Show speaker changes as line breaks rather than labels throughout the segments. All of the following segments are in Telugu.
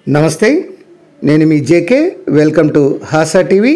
నమస్తే నేను మీ JK welcome to Hasa TV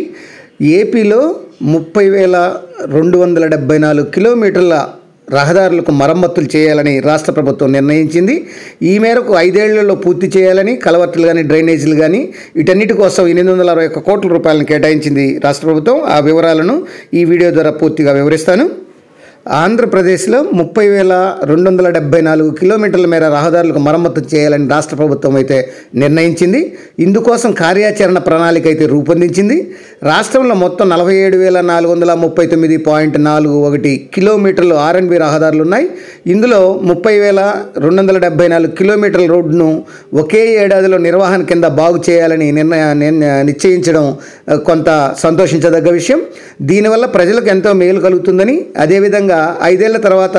ఏపీలో ముప్పై వేల రెండు వందల డెబ్బై నాలుగు కిలోమీటర్ల రహదారులకు మరమ్మతులు చేయాలని రాష్ట్ర ప్రభుత్వం నిర్ణయించింది ఈ మేరకు ఐదేళ్లలో పూర్తి చేయాలని కలవట్లు కానీ డ్రైనేజీలు కానీ వీటన్నిటి కోసం ఎనిమిది వందల అరవై ఒక్క కోట్ల రూపాయలను కేటాయించింది రాష్ట్ర ప్రభుత్వం ఆ వివరాలను ఈ వీడియో ద్వారా పూర్తిగా వివరిస్తాను ఆంధ్రప్రదేశ్లో ముప్పై వేల రెండు వందల డెబ్బై నాలుగు కిలోమీటర్ల మేర రహదారులకు మరమ్మతు చేయాలని రాష్ట్ర ప్రభుత్వం అయితే నిర్ణయించింది ఇందుకోసం కార్యాచరణ ప్రణాళిక అయితే రూపొందించింది రాష్ట్రంలో మొత్తం నలభై ఏడు వేల నాలుగు వందల ముప్పై తొమ్మిది పాయింట్ నాలుగు ఒకటి కిలోమీటర్లు ఆర్ఎన్బి రహదారులు ఉన్నాయి ఇందులో ముప్పై వేల రెండు వందల డెబ్బై నాలుగు కిలోమీటర్ల రోడ్డును ఒకే ఏడాదిలో నిర్వహణ కింద బాగు చేయాలని నిర్ణయ నిర్ణ- నిశ్చయించడం ఆ, కొంత సంతోషించదగ్గ విషయం దీనివల్ల ప్రజలకు ఎంతో మేలు కలుగుతుందని అదేవిధంగా ఐదేళ్ల తర్వాత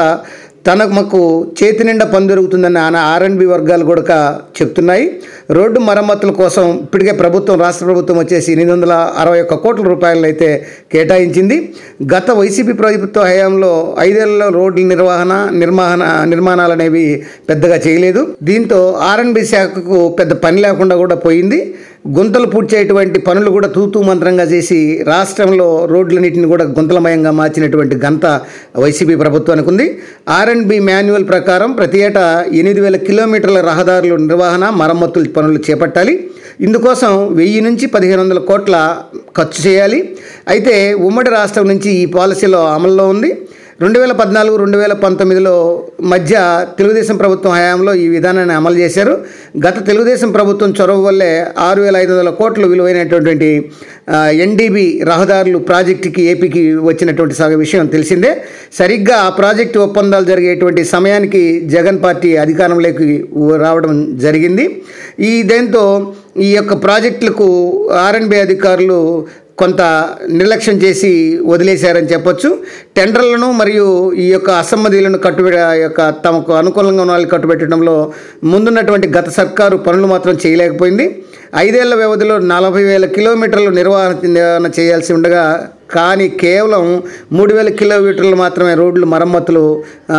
తనకు చేతి నిండా పని దొరుకుతుందని ఆయన ఆర్ఎండ్బి వర్గాలు కూడా చెప్తున్నాయి రోడ్డు మరమ్మతుల కోసం ఇప్పటికే ప్రభుత్వం రాష్ట్ర ప్రభుత్వం వచ్చేసి ఎనిమిది వందల అరవై ఒక్క కోట్ల రూపాయలు అయితే కేటాయించింది గత వైసీపీ ప్రభుత్వ హయాంలో ఐదేళ్లలో రోడ్ల నిర్వహణ నిర్మాణ నిర్మాణాలు అనేవి పెద్దగా చేయలేదు దీంతో ఆర్ఎండ్బి శాఖకు పెద్ద పని లేకుండా కూడా పోయింది గుంతలు పూడ్చేటువంటి పనులు కూడా తూతూ మంత్రంగా చేసి రాష్ట్రంలో రోడ్లన్నింటిని కూడా గుంతలమయంగా మార్చినటువంటి ఘనత వైసీపీ ప్రభుత్వానికి ఉంది ఆర్ఎండ్బి మాన్యువల్ ప్రకారం ప్రతి ఏటా ఎనిమిది వేల కిలోమీటర్ల రహదారుల నిర్వహణ మరమ్మతుల పనులు చేపట్టాలి ఇందుకోసం వెయ్యి నుంచి పదిహేను వందల కోట్ల ఖర్చు చేయాలి అయితే ఉమ్మడి రాష్ట్రం నుంచి ఈ పాలసీలో అమల్లో ఉంది రెండు వేల పద్నాలుగు రెండు వేల పంతొమ్మిదిలో మధ్య తెలుగుదేశం ప్రభుత్వం హయాంలో ఈ విధానాన్ని అమలు చేశారు గత తెలుగుదేశం ప్రభుత్వం చొరవ వల్లే ఆరు వేల ఐదు వందల కోట్లు విలువైనటువంటి ఎన్డీబీ రహదారులు ప్రాజెక్టుకి ఏపీకి వచ్చినటువంటి సగ విషయం తెలిసిందే సరిగ్గా ఆ ప్రాజెక్టు ఒప్పందాలు జరిగేటువంటి సమయానికి జగన్ పార్టీ అధికారంలోకి రావడం జరిగింది ఈ దేంతో ఈ యొక్క ప్రాజెక్టులకు ఆర్ఎన్బి అధికారులు కొంత నిర్లక్ష్యం చేసి వదిలేశారని చెప్పొచ్చు టెండర్లను మరియు ఈ యొక్క అసమ్మతులను కట్టుబె యొక్క తమకు అనుకూలంగా ఉన్న వాళ్ళు కట్టుబెట్టడంలో ముందున్నటువంటి గత సర్కారు పనులు మాత్రం చేయలేకపోయింది ఐదేళ్ల వ్యవధిలో నలభై వేల కిలోమీటర్లు నిర్వహణ నిర్వహణ చేయాల్సి ఉండగా కానీ కేవలం మూడు వేల కిలోమీటర్లు మాత్రమే రోడ్లు మరమ్మతులు ఆ,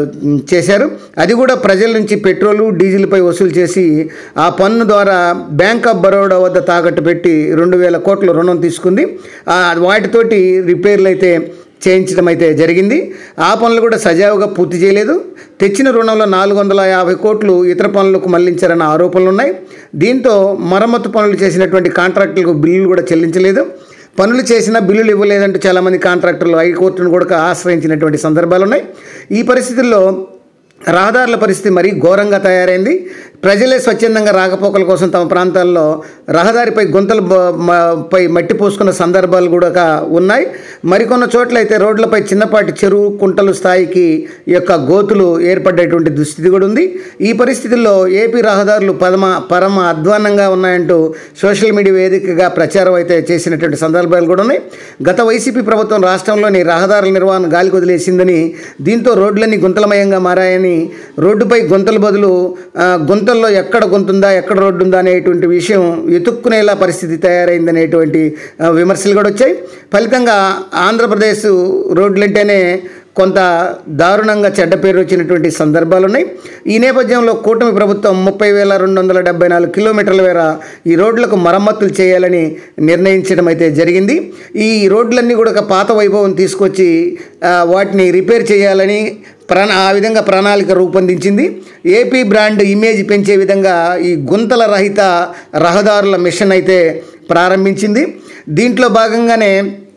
చేశారు అది కూడా ప్రజల నుంచి పెట్రోలు డీజిల్పై వసూలు చేసి ఆ పన్ను ద్వారా బ్యాంక్ ఆఫ్ బరోడా వద్ద తాకట్టు పెట్టి రెండు వేల కోట్ల రుణం తీసుకుంది ఆ, వాటితోటి రిపేర్లు అయితే చేయించడం అయితే జరిగింది ఆ పనులు కూడా సజావుగా పూర్తి చేయలేదు తెచ్చిన రుణంలో నాలుగు వందల యాభై కోట్లు ఇతర పనులకు మళ్లించారన్న ఆరోపణలు ఉన్నాయి దీంతో మరమ్మతు పనులు చేసినటువంటి కాంట్రాక్టులకు బిల్లులు కూడా చెల్లించలేదు పనులు చేసినా బిల్లులు ఇవ్వలేదంటూ చాలామంది కాంట్రాక్టర్లు హైకోర్టును కూడా ఆశ్రయించినటువంటి సందర్భాలు ఉన్నాయి ఈ పరిస్థితుల్లో రహదారుల పరిస్థితి మరీ ఘోరంగా తయారైంది ప్రజలే స్వచ్ఛందంగా రాకపోకల కోసం తమ ప్రాంతాల్లో రహదారిపై గుంతలు బ- మ- పై మట్టి పోసుకున్న సందర్భాలు కూడా ఉన్నాయి మరికొన్న చోట్ల అయితే రోడ్లపై చిన్నపాటి చెరువు కుంటలు స్థాయికి ఈ యొక్క గోతులు ఏర్పడేటువంటి దుస్థితి కూడా ఉంది ఈ పరిస్థితుల్లో ఏపీ రహదారులు పరమ పరమ అధ్వాన్నంగా ఉన్నాయంటూ సోషల్ మీడియా వేదికగా ప్రచారం అయితే చేసినటువంటి సందర్భాలు కూడా ఉన్నాయి గత వైసీపీ ప్రభుత్వం రాష్ట్రంలోని రహదారుల నిర్వహణ గాలికి వదిలేసిందని దీంతో రోడ్లన్నీ గుంతలమయంగా మారాయని రోడ్డుపై గుంతల బదులు ఆ, గుంతల్లో ఎక్కడ గుంతుందా ఎక్కడ రోడ్డు ఉందా అనేటువంటి విషయం ఎతుక్కునేలా పరిస్థితి తయారైందనేటువంటి ఆ, విమర్శలు కూడా వచ్చాయి ఫలితంగా ఆంధ్రప్రదేశ్ రోడ్లంటేనే కొంత దారుణంగా చెడ్డ పేరు వచ్చినటువంటి సందర్భాలు ఉన్నాయి ఈ నేపథ్యంలో కూటమి ప్రభుత్వం ముప్పై వేల రెండు వందల డెబ్బై నాలుగు కిలోమీటర్ల మేర ఈ రోడ్లకు మరమ్మతులు చేయాలని నిర్ణయించడం అయితే జరిగింది ఈ రోడ్లన్నీ కూడా ఒక పాత వైభవం తీసుకొచ్చి ఆ, వాటిని రిపేర్ చేయాలని ప్రణా ఆ విధంగా ప్రణాళిక రూపొందించింది ఏపీ బ్రాండ్ ఇమేజ్ పెంచే విధంగా ఈ గుంతల రహిత రహదారుల మిషన్ అయితే ప్రారంభించింది దీంట్లో భాగంగానే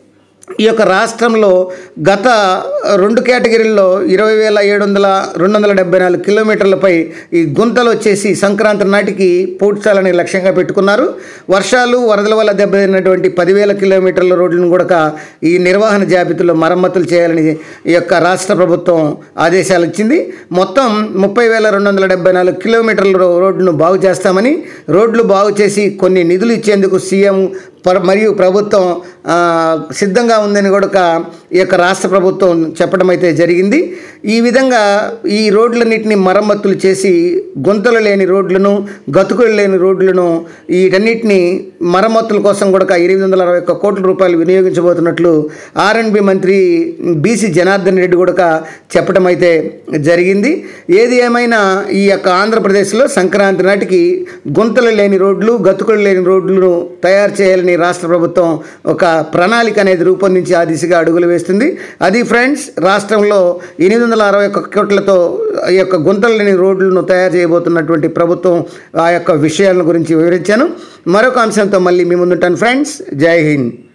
ఈ యొక్క రాష్ట్రంలో గత రెండు కేటగిరీల్లో ఇరవై వేల ఏడు వందల రెండు వందల డెబ్బై నాలుగు కిలోమీటర్లపై ఈ గుంతలు వచ్చేసి సంక్రాంతి నాటికి పూడ్చాలని లక్ష్యంగా పెట్టుకున్నారు వర్షాలు వరదల వల్ల దెబ్బతిన్నటువంటి పదివేల కిలోమీటర్ల రోడ్లను కూడా ఈ నిర్వహణ జాబితాలో మరమ్మతులు చేయాలని ఈ యొక్క రాష్ట్ర ప్రభుత్వం ఆదేశాలు ఇచ్చింది మొత్తం ముప్పై వేల రెండు వందల డెబ్బై నాలుగు కిలోమీటర్ల రో- రోడ్డును బాగు చేస్తామని రోడ్లు బాగు చేసి కొన్ని నిధులు ఇచ్చేందుకు సీఎం పర- మరియు ప్రభుత్వం ఆ, సిద్ధంగా ఉందని కూడా ఈ యొక్క రాష్ట్ర ప్రభుత్వం చెప్పడం అయితే జరిగింది ఈ విధంగా ఈ రోడ్లన్నింటినీ మరమ్మతులు చేసి గుంతలు లేని రోడ్లను గతుకులు లేని రోడ్లను వీటన్నిటిని మరమ్మతుల కోసం కూడా ఎనిమిది వందల అరవై ఒక్క కోట్ల రూపాయలు వినియోగించబోతున్నట్లు ఆర్ఎండ్బి మంత్రి బీసీ జనార్దన్ రెడ్డి కూడా చెప్పడం అయితే జరిగింది ఏది ఏమైనా ఈ యొక్క ఆంధ్రప్రదేశ్లో సంక్రాంతి నాటికి గుంతలు లేని రోడ్లు గతుకులు లేని రోడ్లను తయారు చేయాలని రాష్ట్ర ప్రభుత్వం ఒక ప్రణాళిక అనేది రూపొందించి ఆ దిశగా అడుగులు వేస్తుంది అది ఫ్రెండ్స్ రాష్ట్రంలో ఎనిమిది వందల అరవై ఒక్క కోట్లతో ఈ యొక్క గుంతలు లేని రోడ్లను తయారు చేయబోతున్నటువంటి ప్రభుత్వం ఆ యొక్క విషయాల గురించి వివరించాను మరొక అంశంతో మళ్ళీ మీ ముందుంటాను ఫ్రెండ్స్ జై హింద్